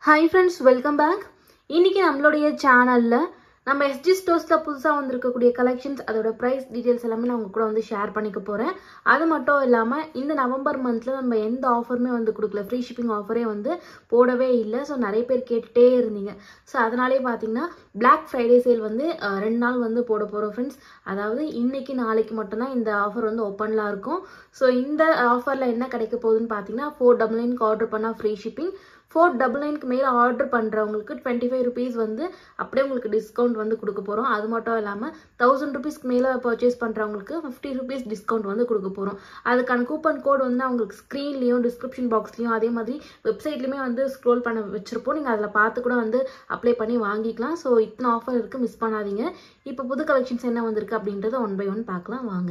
hi friends welcome back இன்னைக்கு நம்மளுடைய சேனலில் நம்ம எஸ்ஜி ஸ்டோர்ஸில் புதுசாக வந்திருக்கக்கூடிய கலெக்ஷன்ஸ் அதோட ப்ரைஸ் டீட்டெயில்ஸ் எல்லாமே நான் உங்க கூட வந்து ஷேர் பண்ணிக்க போகிறேன் அது மட்டும் இல்லாமல் இந்த நவம்பர் மந்தில் நம்ம எந்த ஆஃபருமே வந்து கொடுக்கல ஃப்ரீ ஷிப்பிங் ஆஃபரே வந்து போடவே இல்லை ஸோ நிறைய பேர் கேட்டுகிட்டே இருந்தீங்க ஸோ அதனாலே பார்த்தீங்கன்னா Black ஃப்ரைடே சேல் வந்து அஹ், ரெண்டு நாள் வந்து போட போகிறோம் ஃப்ரெண்ட்ஸ் அதாவது இன்னைக்கு நாளைக்கு மட்டும்தான் இந்த ஆஃபர் வந்து ஓப்பனில் இருக்கும் ஸோ இந்த ஆஃபரில் என்ன கிடைக்க போகுதுன்னு பார்த்தீங்கன்னா ஃபோர் டபுள் நைன்க்கு ஆர்டர் பண்ணால் ஃப்ரீ ஷிப்பிங் ஃபோர் டபுள் நைனுக்கு மேலே ஆர்டர் பண்ணுறவங்களுக்கு டுவெண்ட்டி ஃபைவ் ருபீஸ் வந்து அப்படியே உங்களுக்கு டிஸ்கவுண்ட் வந்து கொடுக்க போகிறோம் அது மட்டும் இல்லாமல் தௌசண்ட் ருபீஸ்க்கு மேலே பர்ச்சேஸ் பண்ணுறவங்களுக்கு ஃபிஃப்டி ருபீஸ் டிஸ்கவுண்ட் வந்து கொடுக்க போகிறோம் அதுக்கான கூப்பன் கோட் வந்து நான் உங்களுக்கு ஸ்க்ரீன்லேயும் டிஸ்கிரிப்ஷன் பாக்ஸ்லேயும் அதே மாதிரி வெப்சைட்லேயுமே வந்து ஸ்க்ரோல் பண்ண வச்சுருப்போம் நீங்கள் அதில் பார்த்து கூட வந்து அப்ளை பண்ணி வாங்கிக்கலாம் ஸோ இத்தனை ஆஃபர் இருக்குது மிஸ் பண்ணாதீங்க இப்போ புது கலெக்ஷன்ஸ் என்ன வந்திருக்கு அப்படின்றத ஒன் பை ஒன் பார்க்கலாம் வாங்க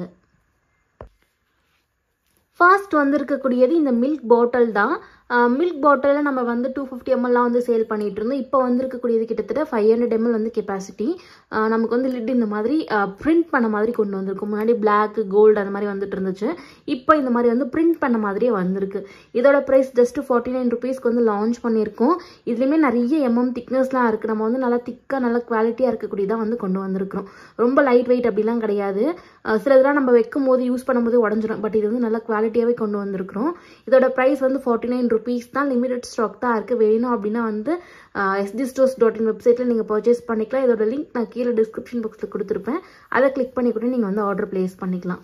ஃபர்ஸ்ட் வந்திருக்கக்கூடியது இந்த மில்க் பாட்டில் தான் மில்க் பாட்டிலில் நம்ம வந்து டூ ஃபிஃப்டி எம்எல்லாம் வந்து சேல் பண்ணிட்டு இருந்தோம் இப்போ வந்திருக்கக்கூடியது கிட்டத்தட்ட ஃபைவ் ஹண்ட்ரட் எம்எல் வந்து கெப்பாசிட்டி நமக்கு வந்து லிட் இந்த மாதிரி பிரிண்ட் பண்ண மாதிரி கொண்டு வந்திருக்கும் முன்னாடி பிளாக் கோல்டு அந்த மாதிரி வந்துட்டு இருந்துச்சு இப்போ இந்த மாதிரி வந்து பிரிண்ட் பண்ண மாதிரியே வந்திருக்கு இதோட ப்ரைஸ் ஜஸ்ட் ஃபார்ட்டி நைன் ருபீஸ்க்கு வந்து லான்ச் பண்ணியிருக்கோம் இதுலேயுமே நிறைய எம்எம் திக்னஸ்லாம் இருக்குது நம்ம வந்து நல்லா திக்காக நல்லா குவாலிட்டியாக இருக்கக்கூடியதாக வந்து கொண்டு வந்திருக்கிறோம் ரொம்ப லைட் வெயிட் அப்படிலாம் கிடையாது அஹ் சில இதெல்லாம் நம்ம வைக்கும் போது யூஸ் பண்ணும்போது உடஞ்சிரும் பட் இது வந்து நல்லா குவாலிட்டியாகவே கொண்டு வந்திருக்கிறோம் இதோட ப்ரைஸ் வந்து ஃபார்ட்டி நைன் ருபீஸ் தான் லிமிடெட் ஸ்டாக் தான் இருக்குது வேணும் அப்படின்னா வந்து எஸ்டி ஸ்டோர்ஸ் டாட் இன் வெப்சைட்டில் நீங்கள் பர்ச்சேஸ் பண்ணிக்கலாம் இதோட லிங்க் நான் கீழே டிஸ்கிரிப்ஷன் பாக்ஸில் கொடுத்துருப்பேன் அதை கிளிக் பண்ணி கூட நீங்கள் வந்து ஆர்டர் ப்ளேஸ் பண்ணிக்கலாம்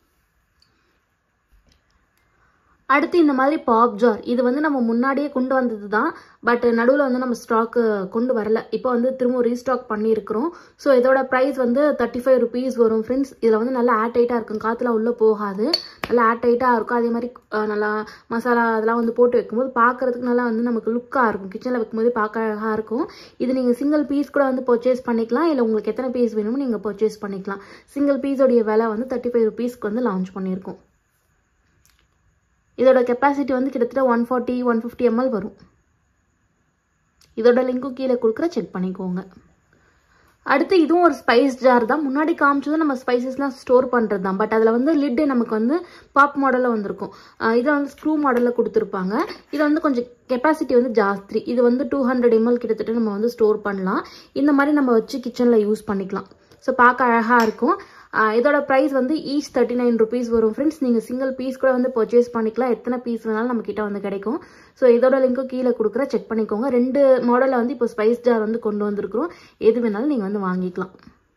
அடுத்து இந்த மாதிரி பாப் ஜார் இது வந்து நம்ம முன்னாடியே கொண்டு வந்தது தான் பட் நடுவில் வந்து நம்ம ஸ்டாக்கு கொண்டு வரல இப்போ வந்து திரும்ப ரீஸ்டாக் பண்ணியிருக்கிறோம் ஸோ இதோட ப்ரைஸ் வந்து தேர்ட்டி ஃபைவ் ருபீஸ் வரும் ஃப்ரெண்ட்ஸ் இதில் வந்து நல்லா ஏர் டைட்டாக இருக்கும் காற்றுல உள்ளே போகாது நல்லா ஏர் டைட்டாக இருக்கும் அதே மாதிரி அஹ், நல்லா மசாலா அதெல்லாம் வந்து போட்டு வைக்கும்போது பார்க்கறதுக்கு நல்லா வந்து நமக்கு லுக்காக இருக்கும் கிச்சனில் வைக்கும்போது பார்க்க அழகாக இருக்கும் இது நீங்கள் சிங்கிள் பீஸ் கூட வந்து பர்ச்சேஸ் பண்ணிக்கலாம் இல்லை உங்களுக்கு எத்தனை பீஸ் வேணுமோ நீங்கள் பர்ச்சேஸ் பண்ணிக்கலாம் சிங்கிள் பீஸோடைய விலை வந்து தேர்ட்டி ஃபைவ் ருபீஸ்க்கு வந்து லான்ச் பண்ணியிருக்கோம் இதோட கெப்பாசிட்டி வந்து கிட்டத்தட்ட one forty one fifty ML வரும் இதோட லிங்க்கும் கீழே கொடுக்குற செக் பண்ணிக்கோங்க அடுத்து இதுவும் ஒரு ஸ்பைஸ் ஜார் தான் முன்னாடி காமிச்சது நம்ம ஸ்பைசஸ்லாம் ஸ்டோர் பண்ணுறது தான் பட் அதில் வந்து லிட்டு நமக்கு வந்து பாப் மாடலில் வந்திருக்கும் இதை வந்து ஸ்க்ரூ மாடலில் கொடுத்துருப்பாங்க இது வந்து கொஞ்சம் கெப்பாசிட்டி வந்து ஜாஸ்தி இது வந்து டூ ஹண்ட்ரட் எம்எல் கிட்டத்தட்ட நம்ம வந்து ஸ்டோர் பண்ணலாம் இந்த மாதிரி நம்ம வச்சு கிச்சனில் யூஸ் பண்ணிக்கலாம் ஸோ பார்க்க அழகாக இருக்கும் ஆஹ் இதோட ப்ரைஸ் வந்து ஈச் தேர்ட்டி நைன் ருபீஸ் வரும் ஃப்ரெண்ட்ஸ் நீங்கள் சிங்கிள் பீஸ் கூட வந்து பர்ச்சேஸ் பண்ணிக்கலாம் எத்தனை பீஸ் வேணாலும் நம்ம கிட்ட வந்து கிடைக்கும் ஸோ இதோட லிங்க்கும் கீழே கொடுக்குற செக் பண்ணிக்கோங்க ரெண்டு மாடலில் வந்து இப்போ ஸ்பைஸ் ஜார் வந்து கொண்டு வந்திருக்கிறோம் எது வேணாலும் நீங்கள் வந்து வாங்கிக்கலாம்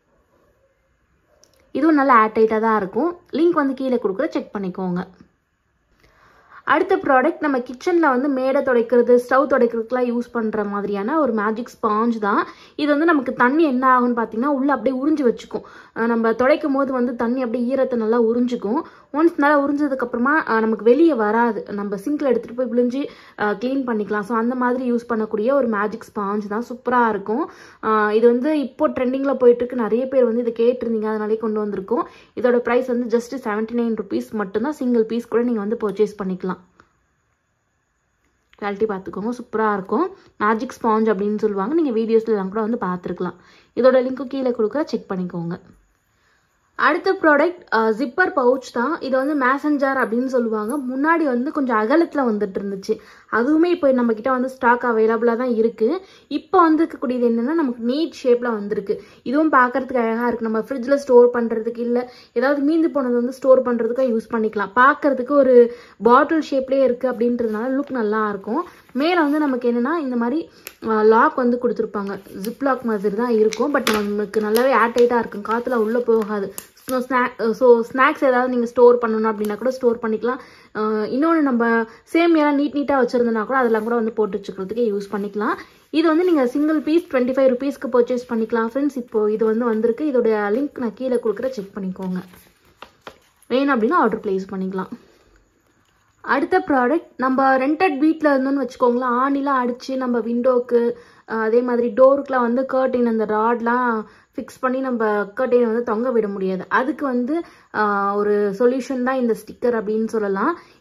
இதுவும் நல்லா ஏர் டைட்டாக தான் இருக்கும் லிங்க் வந்து கீழே கொடுக்குற செக் பண்ணிக்கோங்க அடுத்த ப்ராடக்ட் நம்ம கிச்சனில் வந்து மேடை துடைக்கிறது ஸ்டவ் துடைக்கிறதுக்குலாம் யூஸ் பண்ணுற மாதிரியான ஒரு மேஜிக் ஸ்பாஞ்ச் தான் இது வந்து நமக்கு தண்ணி என்ன ஆகும்னு பார்த்தீங்கன்னா உள்ளே அப்படியே உறிஞ்சு வச்சுக்கும் அஹ் நம்ம துடைக்கும் போது வந்து தண்ணி அப்படியே ஈரத்தை நல்லா உறிஞ்சிக்கும் ஒன்ஸ் நல்லா உறிஞ்சதுக்கப்புறமா நமக்கு வெளியே வராது நம்ம சிங்கில் எடுத்துகிட்டு போய் விழிஞ்சு க்ளீன் பண்ணிக்கலாம் ஸோ அந்த மாதிரி யூஸ் பண்ணக்கூடிய ஒரு மேஜிக் ஸ்பாஞ்ச் தான் சூப்பராக இருக்கும் அஹ் இது வந்து இப்போ ட்ரெண்டிங்கில் போயிட்டுருக்கு நிறைய பேர் வந்து இதை கேட்டிருந்தீங்க அதனாலே கொண்டு வந்திருக்கோம் இதோட ப்ரைஸ் வந்து ஜஸ்ட் செவன்ட்டி நைன் ருபீஸ் மட்டும்தான் சிங்கிள் பீஸ் கூட நீங்கள் வந்து பர்ச்சேஸ் பண்ணிக்கலாம் குவாலிட்டி பார்த்துக்கோங்க சூப்பராக இருக்கும் மேஜிக் ஸ்பாஞ்ச் அப்படின்னு சொல்லுவாங்க நீங்கள் வீடியோஸ்லாம் கூட வந்து பார்த்துருக்கலாம் இதோட லிங்க்கும் கீழே கொடுக்குற செக் பண்ணிக்கோங்க அடுத்த ப்ராடக்ட் ஜிப்பர் பவுச் தான் இது வந்து மேசஞ்சர் அப்படின்னு சொல்லுவாங்க முன்னாடி வந்து கொஞ்சம் அகலத்தில் வந்துட்டு இருந்துச்சு அதுவுமே இப்போ நம்ம கிட்ட வந்து ஸ்டாக் அவைலபிளாக தான் இருக்குது இப்போ வந்துருக்கக்கூடியது என்னென்னா நமக்கு நீட் ஷேப்பில் வந்திருக்கு இதுவும் பார்க்கறதுக்கு அழகாக இருக்குது நம்ம ஃப்ரிட்ஜில் ஸ்டோர் பண்ணுறதுக்கு இல்லை ஏதாவது மீந்து போனது வந்து ஸ்டோர் பண்ணுறதுக்கும் யூஸ் பண்ணிக்கலாம் பார்க்கறதுக்கு ஒரு பாட்டில் ஷேப்லேயே இருக்குது அப்படின்றதுனால லுக் நல்லா இருக்கும் மேலே வந்து நமக்கு என்னென்னா இந்த மாதிரி லாக் வந்து கொடுத்துருப்பாங்க ஜிப் லாக் மாதிரி தான் இருக்கும் பட் நமக்கு நல்லாவே ஏர் டைட்டாக இருக்கும் காற்றுல உள்ளே போகாது ஸ்நாக் ஸோ ஸ்நாக்ஸ் ஏதாவது நீங்கள் ஸ்டோர் பண்ணணும் அப்படின்னா கூட ஸ்டோர் பண்ணிக்கலாம் இன்னொன்று நம்ம சேமியெல்லாம் நீட் நீட்டாக வச்சுருந்தோன்னா கூட அதெல்லாம் கூட வந்து போட்டு வச்சுக்கிறதுக்கு யூஸ் பண்ணிக்கலாம் இது வந்து நீங்கள் சிங்கிள் பீஸ் டுவெண்ட்டி ஃபைவ் ருபீஸ்க்கு பர்ச்சேஸ் பண்ணிக்கலாம் ஃப்ரெண்ட்ஸ் இப்போ இது வந்து வந்திருக்கு இதோட லிங்க் நான் கீழே கொடுக்குற செக் பண்ணிக்கோங்க வேணும் அப்படின்னா ஆர்டர் ப்ளேஸ் பண்ணிக்கலாம் அடுத்த ப்ராடக்ட் நம்ம ரெண்டட் வீட்டில் இருந்தோம்னு வச்சுக்கோங்களேன் ஆணிலாம் அடித்து நம்ம விண்டோக்கு அதே மாதிரி டோருக்குலாம் வந்து கர்டைன் அந்த ராட்லாம் ஃபிக்ஸ் பண்ணி நம்ம கர்டைனை வந்து தொங்க விட முடியாது அதுக்கு வந்து ஆஹ், ஒரு சொல்யூஷன் தான் இந்த ஸ்டிக்கர் அப்படின்னு சொல்லலாம்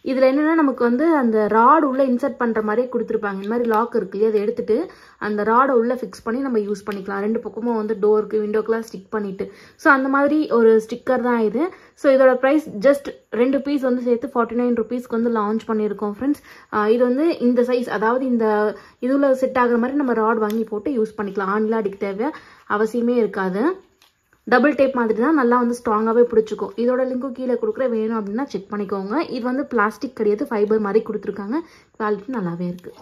இதில் என்னென்னா நமக்கு வந்து அந்த ராடு உள்ளே இன்சர்ட் பண்ணுற மாதிரியே கொடுத்துருப்பாங்க இந்த மாதிரி லாக் இருக்கு இல்லையா அதை எடுத்துட்டு அந்த ராடை உள்ளே ஃபிக்ஸ் பண்ணி நம்ம யூஸ் பண்ணிக்கலாம் ரெண்டு பக்கமும் வந்து டோருக்கு விண்டோக்கெலாம் ஸ்டிக் பண்ணிட்டு ஸோ அந்த மாதிரி ஒரு ஸ்டிக்கர் தான் இது ஸோ இதோட ப்ரைஸ் ஜஸ்ட் ரெண்டு பீஸ் வந்து சேர்த்து ஃபார்ட்டி நைன் ருபீஸ்க்கு வந்து லான்ச் பண்ணியிருக்கோம் ஃப்ரெண்ட்ஸ் இது வந்து இந்த சைஸ் அதாவது இந்த இதில் செட் ஆகுற மாதிரி நம்ம ராட் வாங்கி போட்டு யூஸ் பண்ணிக்கலாம் ஆன்ல அடிக்க தேவை அவசியமே இருக்காது டபுள் டேப் மாதிரி தான் நல்லா வந்து ஸ்ட்ராங்காகவே பிடிச்சிக்கும் இதோட லிங்க்கும் கீழே கொடுக்குற வேணும் அப்படின்னா செக் பண்ணிக்கோங்க இது வந்து பிளாஸ்டிக் கிடையாது ஃபைபர் மாதிரி கொடுத்துருக்காங்க குவாலிட்டி நல்லாவே இருக்குது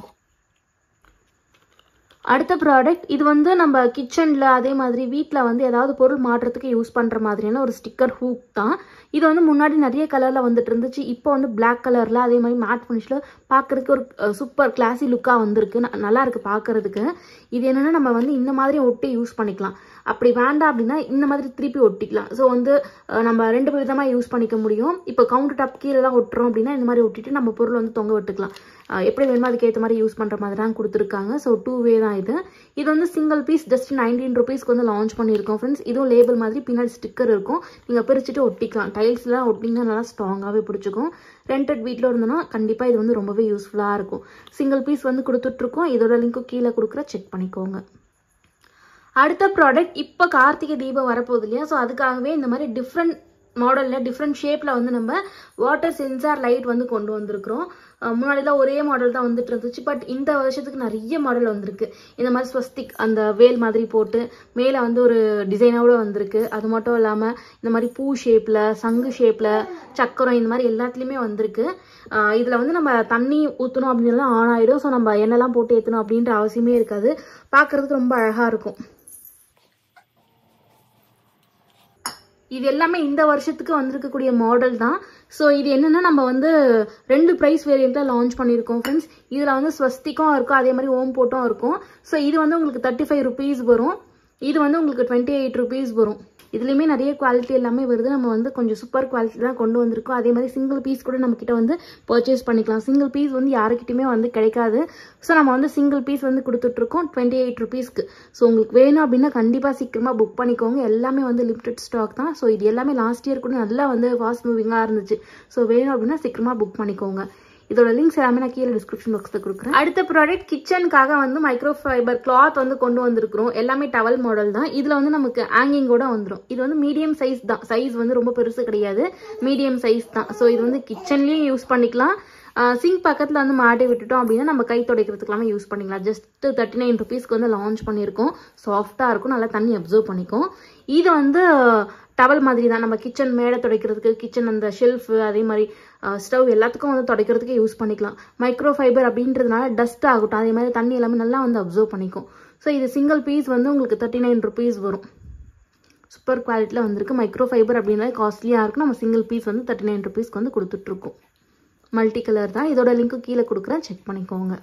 அடுத்த ப்ராடக்ட் இது வந்து நம்ம கிச்சனில் அதே மாதிரி வீட்டில் வந்து ஏதாவது பொருள் மாட்டுறதுக்கு யூஸ் பண்ணுற மாதிரியான ஒரு ஸ்டிக்கர் ஹூக் தான் இது வந்து முன்னாடி நிறைய கலரில் வந்துட்டு இருந்துச்சு இப்போ வந்து பிளாக் கலரில் அதே மாதிரி மேட் ஃபினிஷில் பார்க்குறதுக்கு ஒரு சூப்பர் கிளாஸி லுக்காக வந்திருக்கு ந- நல்லா இருக்குது பார்க்குறதுக்கு இது என்னென்னா நம்ம வந்து இந்த மாதிரி ஒட்டி யூஸ் பண்ணிக்கலாம் அப்படி வேண்டாம் அப்படின்னா இந்த மாதிரி திருப்பி ஒட்டிக்கலாம் ஸோ வந்து அஹ், நம்ம ரெண்டு விதமாக யூஸ் பண்ணிக்க முடியும் இப்போ கவுண்டர் டாப் கீழே தான் ஒட்டுறோம் அப்படின்னா இந்த மாதிரி ஒட்டிட்டு நம்ம பொருள் வந்து தொங்க விட்டுக்கலாம் அஹ், எப்படி வேணுமோ அதுக்கு ஏற்ற மாதிரி யூஸ் பண்ணுற மாதிரி தான் கொடுத்துருக்காங்க ஸோ டூ வே தான் இது இது வந்து சிங்கிள் பீஸ் ஜஸ்ட் நைன்டீன் ருபீஸ்க்கு வந்து லான்ச் பண்ணியிருக்கோம் ஃப்ரெண்ட்ஸ் இதுவும் லேபிள் மாதிரி பின்னாடி ஸ்டிக்கர் இருக்கும் நீங்கள் பிரிச்சுட்டு ஒட்டிக்கலாம் டைல்ஸ்லாம் ஒட்டிங்கன்னா நல்லா ஸ்ட்ராங்காகவே பிடிச்சிக்கும் ரெண்டட் வீட்டில் இருந்தோன்னா கண்டிப்பாக இது வந்து ரொம்பவே யூஸ்ஃபுல்லாக இருக்கும் சிங்கிள் பீஸ் வந்து கொடுத்துட்ருக்கோம் இதோட லிங்க்கும் கீழே கொடுக்குற செக் பண்ணிக்கோங்க அடுத்த ப்ராடக்ட் இப்போ கார்த்திகை தீபம் வரப்போகுது இல்லையா ஸோ அதுக்காகவே இந்த மாதிரி டிஃப்ரெண்ட் மாடலில் டிஃப்ரெண்ட் ஷேப்பில் வந்து நம்ம வாட்டர் சென்சார் லைட் வந்து கொண்டு வந்திருக்கிறோம் அஹ் முன்னாடிலாம் ஒரே மாடல் தான் வந்துட்டு இருந்துச்சு பட் இந்த வருஷத்துக்கு நிறைய மாடல் வந்திருக்கு இந்த மாதிரி ஸ்வஸ்திக் அந்த வேல் மாதிரி போட்டு மேலே வந்து ஒரு டிசைனோட வந்திருக்கு அது மட்டும் இல்லாமல் இந்த மாதிரி பூ ஷேப்பில் சங்கு ஷேப்பில் சக்கரம் இந்த மாதிரி எல்லாத்துலேயுமே வந்திருக்கு இதில் வந்து நம்ம தண்ணி ஊற்றணும் அப்படின்னு ஆன் ஆகிடும் ஸோ நம்ம எண்ணெய்லாம் போட்டு ஏற்றணும் அப்படின்ற அவசியமே இருக்காது பார்க்குறதுக்கு ரொம்ப அழகாக இருக்கும் இது எல்லாமே இந்த வருஷத்துக்கு வந்திருக்கக்கூடிய மாடல் தான் ஸோ இது என்னன்னா நம்ம வந்து ரெண்டு ப்ரைஸ் வேரியண்ட்டில் லான்ச் பண்ணியிருக்கோம் ஃப்ரெண்ட்ஸ் இதில் வந்து ஸ்வஸ்திக்கும் இருக்கும் அதே மாதிரி ஓம் போட்டும் இருக்கும் ஸோ இது வந்து உங்களுக்கு தேர்ட்டி ஃபைவ் ருபீஸ் வரும் இது வந்து உங்களுக்கு டுவெண்ட்டி எயிட் ருபீஸ் வரும் இதுலேயுமே நிறைய குவாலிட்டி எல்லாமே வருது நம்ம வந்து கொஞ்சம் சூப்பர் குவாலிட்டி தான் கொண்டு வந்திருக்கோம் அதே மாதிரி சிங்கிள் பீஸ் கூட நம்ம கிட்ட வந்து பர்ச்சேஸ் பண்ணிக்கலாம் சிங்கிள் பீஸ் வந்து யாருக்கிட்டையுமே வந்து கிடைக்காது ஸோ நம்ம வந்து சிங்கிள் பீஸ் வந்து கொடுத்துட்ருக்கோம் டுவெண்ட்டி எயிட் ருபீஸ்க்கு ஸோ உங்களுக்கு வேணும் அப்படின்னா கண்டிப்பாக சீக்கிரமாக புக் பண்ணிக்கோங்க எல்லாமே வந்து லிமிடெட் ஸ்டாக் தான் ஸோ இது எல்லாமே லாஸ்ட் இயர் கூட நல்லா வந்து ஃபாஸ்ட் மூவிங்காக இருந்துச்சு ஸோ வேணும் அப்படின்னா சீக்கிரமாக புக் பண்ணிக்கோங்க இதோட லிங்க்ஸ் எல்லாமே நான் கீழே டிஸ்கிரிப்ஷன் பாக்ஸில் கொடுக்குறேன் அடுத்த ப்ராடக்ட் கிச்சனுக்காக வந்து மைக்ரோ ஃபைபர் கிளாத் வந்து கொண்டு வந்திருக்கிறோம் எல்லாமே டவல் மாடல் தான் இதில் வந்து நமக்கு ஹேங்கிங்கோட வந்துடும் இது வந்து மீடியம் சைஸ் தான் சைஸ் வந்து ரொம்ப பெருசு கிடையாது மீடியம் சைஸ் தான் ஸோ இது வந்து கிச்சன்லேயும் யூஸ் பண்ணிக்கலாம் சிங்க் பக்கத்தில் வந்து மாட்டி விட்டுட்டோம் அப்படின்னா நம்ம கை துடைக்கிறதுக்கெல்லாமே யூஸ் பண்ணிக்கலாம் ஜஸ்ட் தேர்ட்டி நைன் ருபீஸ்க்கு வந்து லான்ச் பண்ணியிருக்கோம் சாஃப்டாக இருக்கும் நல்லா தண்ணி அப்சர்வ் பண்ணிக்கும் இது வந்து டவல் மாதிரி தான் நம்ம கிச்சன் மேடை துடைக்கிறதுக்கு கிச்சன் அந்த ஷெல்ஃபு அதே மாதிரி ஸ்டவ் எல்லாத்துக்கும் வந்து துடைக்கிறதுக்கு யூஸ் பண்ணிக்கலாம் மைக்ரோ ஃபைபர் அப்படின்றதுனால டஸ்ட் ஆகட்டும் அதே மாதிரி தண்ணி எல்லாமே நல்லா வந்து அப்சர்வ் பண்ணிக்கும் ஸோ இது சிங்கிள் பீஸ் வந்து உங்களுக்கு தேர்ட்டி நைன் ருபீஸ் வரும் சூப்பர் குவாலிட்டியில் வந்திருக்கு மைக்ரோ ஃபைபர் அப்படின்னாலே காஸ்ட்லியாக இருக்கும் நம்ம சிங்கிள் பீஸ் வந்து தேர்ட்டி நைன் ருபீஸ்க்கு வந்து கொடுத்துட்ருக்கோம் மல்டி கலர் தான் இதோட லிங்க்கு கீழே கொடுக்குறேன் செக் பண்ணிக்கோங்க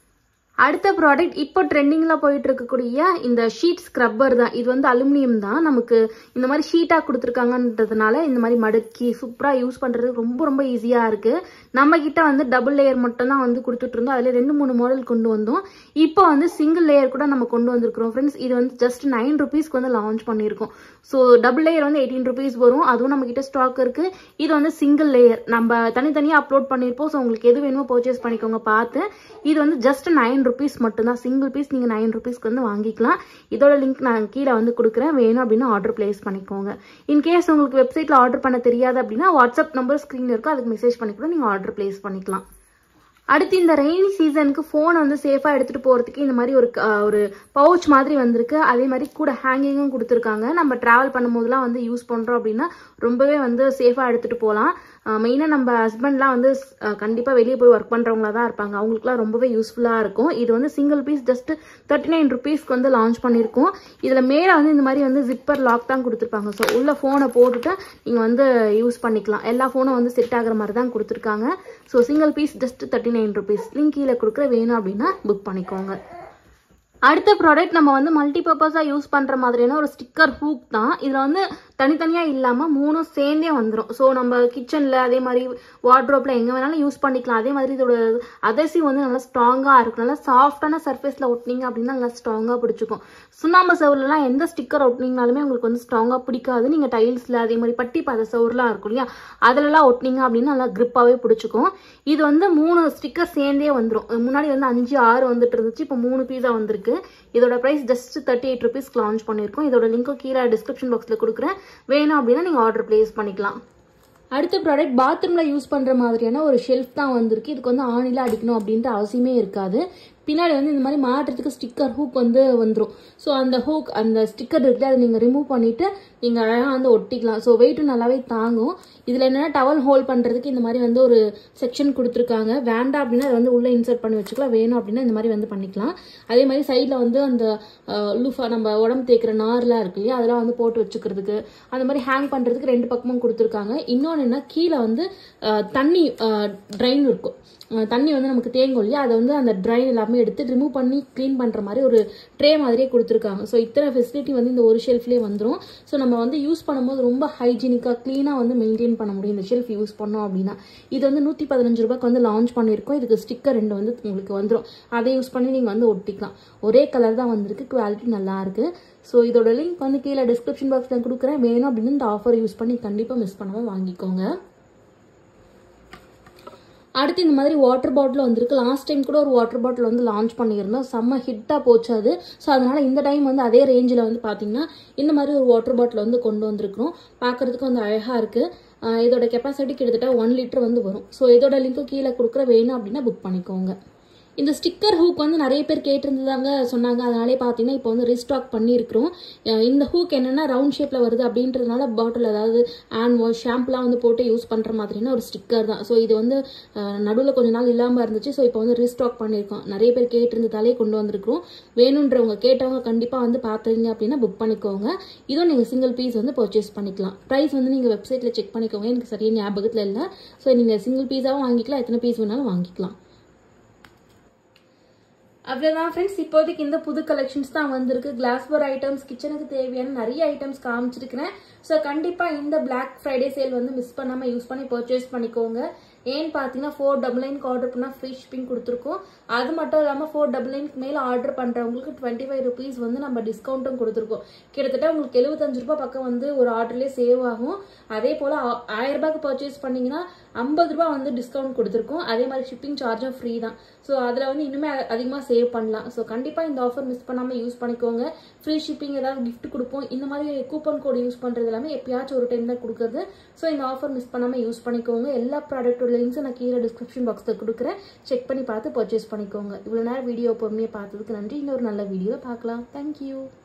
அடுத்த ப்ராடக்ட் இப்போ ட்ரெண்டிங்கில் போயிட்டு இருக்கக்கூடிய இந்த ஷீட் ஸ்க்ரப்பர் தான் இது வந்து அலுமினியம் தான் நமக்கு இந்த மாதிரி ஷீட்டாக கொடுத்துருக்காங்கன்றதுனால இந்த மாதிரி மடக்கி சூப்பராக யூஸ் பண்ணுறதுக்கு ரொம்ப ரொம்ப ஈஸியாக இருக்குது நம்ம கிட்ட வந்து டபுள் லேயர் மட்டும் தான் வந்து கொடுத்துட்டு இருந்தோம் அதில் ரெண்டு மூணு மாடல் கொண்டு வந்தோம் இப்போ வந்து சிங்கிள் லேயர் கூட நம்ம கொண்டு வந்திருக்கிறோம் ஃப்ரெண்ட்ஸ் இது வந்து ஜஸ்ட் நைன் ருபீஸ்க்கு வந்து லான்ச் பண்ணியிருக்கோம் ஸோ டபுள் லேயர் வந்து எயிட்டீன் ருபீஸ் வரும் அதுவும் நம்ம கிட்ட ஸ்டாக் இருக்குது இது வந்து சிங்கிள் லேயர் நம்ம தனித்தனியாக அப்லோட் பண்ணியிருப்போம் ஸோ உங்களுக்கு எது வேணுமோ பர்ச்சேஸ் பண்ணிக்கோங்க பார்த்து இது வந்து ஜஸ்ட் நைன் ருபீஸ் மட்டும்தான் சிங்கிள் பீஸ் நீங்கள் நைன் ருபீஸ்க்கு வந்து வாங்கிக்கலாம் இதோட லிங்க் நான் கீழே வந்து கொடுக்குறேன் வேணும் அப்படின்னா ஆர்டர் பிளேஸ் பண்ணிக்கோங்க இன்கேஸ் உங்களுக்கு வெப்சைட்டில் ஆர்டர் பண்ண தெரியாது அப்படின்னா வாட்ஸ்அப் நம்பர் ஸ்க்ரீனில் இருக்கும் அதுக்கு மெசேஜ் பண்ணி கூட நீங்கள் ஆர்டர் பிளேஸ் பண்ணிக்கலாம் அடுத்து இந்த ரெயின் சீசனுக்கு ஃபோனை வந்து சேஃபாக எடுத்துகிட்டு போகிறதுக்கு இந்த மாதிரி ஒரு க- ஒரு பவுச் மாதிரி வந்திருக்கு அதே மாதிரி கூட ஹேங்கிங்கும் கொடுத்துருக்காங்க நம்ம ட்ராவல் பண்ணும்போதெல்லாம் வந்து யூஸ் பண்ணுறோம் அப்படின்னா ரொம்பவே வந்து சேஃபாக எடுத்துகிட்டு போகலாம் மெயினாக நம்ம ஹஸ்பண்ட்லாம் வந்து கண்டிப்பாக வெளியே போய் ஒர்க் பண்ணுறவங்களா தான் இருப்பாங்க அவங்களுக்குலாம் ரொம்பவே யூஸ்ஃபுல்லாக இருக்கும் இது வந்து single piece just thirty nine ருபீஸ்க்கு வந்து லான்ச் பண்ணியிருக்கோம் இதில் மேலே வந்து இந்த மாதிரி வந்து ஜிப்பர் லாக் தான் கொடுத்துருப்பாங்க ஸோ உள்ள ஃபோனை போட்டுட்டு நீங்கள் வந்து யூஸ் பண்ணிக்கலாம் எல்லா ஃபோனும் வந்து செட் ஆகுற மாதிரி தான் கொடுத்துருக்காங்க so single piece just thirty nine rupees link கீழே கொடுக்குற வேணும் அப்படின்னா புக் பண்ணிக்கோங்க அடுத்த ப்ராடக்ட் நம்ம வந்து மல்டிபர்பஸாக யூஸ் பண்ணுற மாதிரியான ஒரு ஸ்டிக்கர் ஹூக் தான் இதில் வந்து தனித்தனியாக இல்லாமல் மூணும் சேர்ந்தே வந்துடும் ஸோ நம்ம கிச்சனில் அதே மாதிரி வார்ட்ரோப்பில் எங்கே வேணாலும் யூஸ் பண்ணிக்கலாம் அதே மாதிரி இதோட அதர்சிவ் வந்து நல்லா ஸ்ட்ராங்காக இருக்கும் நல்லா சாஃப்டான சர்ஃபேஸில் ஒட்டினீங்க அப்படின்னா நல்லா ஸ்ட்ராங்காக பிடிச்சிக்கும் சுண்ணாம்பு சவுர்லாம் எந்த ஸ்டிக்கர் ஒட்டினீங்கனாலுமே உங்களுக்கு வந்து ஸ்ட்ராங்காக பிடிக்காது நீங்கள் டைல்ஸில் அதே மாதிரி பட்டி பாத சவுர்லாம் இருக்கும் இல்லையா அதிலலாம் ஒட்டினீங்க அப்படின்னா நல்லா grip-ஆவே பிடிச்சிக்கும் இது வந்து மூணு ஸ்டிக்கர் சேர்ந்தே வந்துடும் முன்னாடி வந்து அஞ்சு ஆறு வந்துட்டு இருந்துச்சு இப்போ மூணு பீஸா வந்திருக்கு இதோட ப்ரைஸ் ஜஸ்ட் தேர்ட்டி எயிட் ருபீஸ்க்கு லான்ச் பண்ணியிருக்கோம் இதோட லிங்க்கும் கீழே டிஸ்கிரிப்ஷன் பாக்ஸில் கொடுக்குறேன் வேணும் அப்படின்னா நீங்கள் ஆர்டர் ப்ளேஸ் பண்ணிக்கலாம் அடுத்த ப்ராடக்ட் பாத்ரூமில் யூஸ் பண்ணுற மாதிரியான ஒரு ஷெல்ஃப் தான் வந்திருக்கு இதுக்கு வந்து ஆணில அடிக்கணும் அப்படின்ற அவசியமே இருக்காது பின்னாடி வந்து இந்த மாதிரி மாட்டுறதுக்கு ஸ்டிக்கர் ஹூக் வந்து வந்துடும் ஸோ அந்த ஹூக் அந்த ஸ்டிக்கர் இருக்குல்ல அதை நீங்கள் ரிமூவ் பண்ணிவிட்டு நீங்கள் அழகாக வந்து ஒட்டிக்கலாம் ஸோ வெயிட்டும் நல்லாவே தாங்கும் இதில் என்னென்னா டவல் ஹோல்ட் பண்ணுறதுக்கு இந்த மாதிரி வந்து ஒரு செக்ஷன் கொடுத்துருக்காங்க வேண்டாம் அப்படின்னா அதை வந்து உள்ளே இன்சர்ட் பண்ணி வச்சுக்கலாம் வேணும் அப்படின்னா இந்த மாதிரி வந்து பண்ணிக்கலாம் அதே மாதிரி சைடில் வந்து அந்த லூஃபா நம்ம உடம்பு தேய்க்கிற நார்லாம் இருக்கு இல்லையா அதெல்லாம் வந்து போட்டு வச்சுக்கிறதுக்கு அந்த மாதிரி ஹேங் பண்ணுறதுக்கு ரெண்டு பக்கமும் கொடுத்துருக்காங்க இன்னொன்று என்ன கீழே வந்து அஹ், தண்ணி ட்ரைன் இருக்கும் அஹ், தண்ணி வந்து நமக்கு தேங்கும் இல்லையா அதை வந்து அந்த ட்ரைன் எல்லாமே எடுத்து ரிமூவ் பண்ணி க்ளீன் பண்ணுற மாதிரி ஒரு ட்ரே மாதிரியே கொடுத்துருக்காங்க ஸோ இத்தனை ஃபெசிலிட்டி வந்து இந்த ஒரு ஷெல்ஃப்லேயே வந்துடும் ஸோ நம்ம வந்து யூஸ் பண்ணும்போது ரொம்ப ஹைஜீனிக்காக க்ளீனாக வந்து மெயின்டைன் பண்ண முடியும் இந்த ஷெல்ஃப் யூஸ் பண்ணோம் அப்படின்னா இது வந்து நூற்றி பதினஞ்சு ரூபாய்க்கு வந்து லான்ச் பண்ணியிருக்கோம் இதுக்கு ஸ்டிக்கர் ரெண்டு வந்து உங்களுக்கு வந்துடும் அதை யூஸ் பண்ணி நீங்கள் வந்து ஒட்டிக்கலாம் ஒரே கலர் தான் வந்திருக்கு குவாலிட்டி நல்லா இருக்கு ஸோ இதோட லிங்க் வந்து கீழே டிஸ்கிரிப்ஷன் பாக்ஸில் கொடுக்குறேன் வேணும் அப்படின்னு இந்த ஆஃபர் யூஸ் பண்ணி கண்டிப்பாக மிஸ் பண்ணாமல் வாங்கிக்கோங்க அடுத்து இந்த மாதிரி வாட்டர் பாட்டில் வந்திருக்கு லாஸ்ட் டைம் கூட ஒரு வாட்டர் பாட்டில் வந்து லான்ச் பண்ணியிருந்தோம் செம்ம ஹிட்டாக போச்சு அது ஸோ அதனால இந்த டைம் வந்து அதே ரேஞ்சில் வந்து பார்த்தீங்கன்னா இந்த மாதிரி ஒரு வாட்டர் பாட்டில் வந்து கொண்டு வந்திருக்கிறோம் பார்க்கறதுக்கு வந்து அழகாக இருக்குது இதோட கெப்பாசிட்டி கிட்டத்தட்ட ஒன் லிட்டர் வந்து வரும் ஸோ இதோட லிங்க்கு கீழே கொடுக்குற வேணும் அப்படின்னா புக் பண்ணிக்கோங்க இந்த ஸ்டிக்கர் ஹூக் வந்து நிறைய பேர் கேட்டிருந்ததாங்க சொன்னாங்க அதனாலே பார்த்தீங்கன்னா இப்போ வந்து ரீஸ்டாக் பண்ணியிருக்கிறோம் அஹ் இந்த ஹூக் என்னென்னா ரவுண்ட் ஷேப்பில் வருது அப்படின்றதுனால பாட்டில் அதாவது ஹேண்ட் வாஷ் ஷாம்புலாம் வந்து போட்டு யூஸ் பண்ணுற மாதிரியான ஒரு ஸ்டிக்கர் தான் ஸோ இது வந்து நடுவில் கொஞ்ச நாள் இல்லாமல் இருந்துச்சு ஸோ இப்போ வந்து ரீஸ்டாக் பண்ணியிருக்கோம் நிறைய பேர் கேட்டிருந்ததாலே கொண்டு வந்திருக்கிறோம் வேணுன்றவங்க கேட்டவங்க கண்டிப்பாக வந்து பார்த்தீங்க அப்படின்னா புக் பண்ணிக்கோங்க இதுவும் நீங்கள் சிங்கிள் பீஸ் வந்து பர்ச்சேஸ் பண்ணிக்கலாம் ப்ரைஸ் வந்து நீங்கள் வெப்சைட்டில் செக் பண்ணிக்கோங்க எனக்கு சரியாக ஞாபகத்தில் இல்லை ஸோ நீங்கள் சிங்கிள் பீஸாகவும் வாங்கிக்கலாம் எத்தனை பீஸ் வேணாலும் வாங்கிக்கலாம் அவ்வளோதான் ஃப்ரெண்ட்ஸ் இப்போதைக்கு இந்த புது கலெக்ஷன்ஸ் தான் வந்திருக்கு கிளாஸ்வேர் ஐட்டம்ஸ் கிச்சனுக்கு தேவையான நிறைய ஐட்டம்ஸ் காமிச்சிருக்கிறேன் ஸோ கண்டிப்பாக இந்த பிளாக் ஃப்ரைடே சேல் வந்து மிஸ் பண்ணாமல் யூஸ் பண்ணி பர்ச்சேஸ் பண்ணிக்கோங்க ஏன்னு பார்த்தீங்கன்னா ஃபோர் டபுள் நைன்க்கு ஆர்டர் பண்ணால் ஃப்ரீ ஷிப்பிங் கொடுத்துருக்கோம் அது மட்டும் இல்லாமல் ஃபோர் டபுள் நைன்க்கு மேலே ஆர்டர் பண்ணுறவங்களுக்கு டுவெண்ட்டி ஃபைவ் ருபீஸ் வந்து நம்ம டிஸ்கவுண்ட்டும் கொடுத்துருக்கோம் கிட்டத்தட்ட உங்களுக்கு எழுபத்தஞ்சு ரூபாய் பக்கம் வந்து ஒரு ஆர்டர்லேயே சேவ் ஆகும் அதே போல் ஆயிரம் ரூபாய்க்கு பர்ச்சேஸ் பண்ணீங்கன்னா ஐம்பது ரூபாய் வந்து டிஸ்கவுண்ட் கொடுத்துருக்கோம் அதே மாதிரி ஷிப்பிங் சார்ஜும் ஃப்ரீ தான் ஸோ அதில் வந்து இன்னுமே அதிகமாக சேவ் பண்ணலாம் ஸோ கண்டிப்பாக இந்த ஆஃபர் மிஸ் பண்ணாமல் யூஸ் பண்ணிக்கோங்க ஃப்ரீ ஷிப்பிங் ஏதாவது gift கொடுப்போம் இந்த மாதிரி கூப்பன் கோட் யூஸ் பண்ணுறது எல்லாமே எப்பயாச்சும் ஒரு டைம் தான் கொடுக்குறது ஸோ இந்த ஆஃபர் மிஸ் பண்ணாமல் யூஸ் பண்ணிக்கோங்க எல்லா ப்ராடக்ட்டோட லிங்க்ஸும் நான் கீழே டிஸ்கிரிப்ஷன் பாக்ஸில் கொடுக்குறேன் செக் பண்ணி பார்த்து பர்ச்சேஸ் பண்ணிக்கோங்க இவ்வளோ நேரம் வீடியோ பொறுமையாக பார்த்ததுக்கு நன்றி இன்னொரு நல்ல வீடியோவை பார்க்கலாம் தேங்க்யூ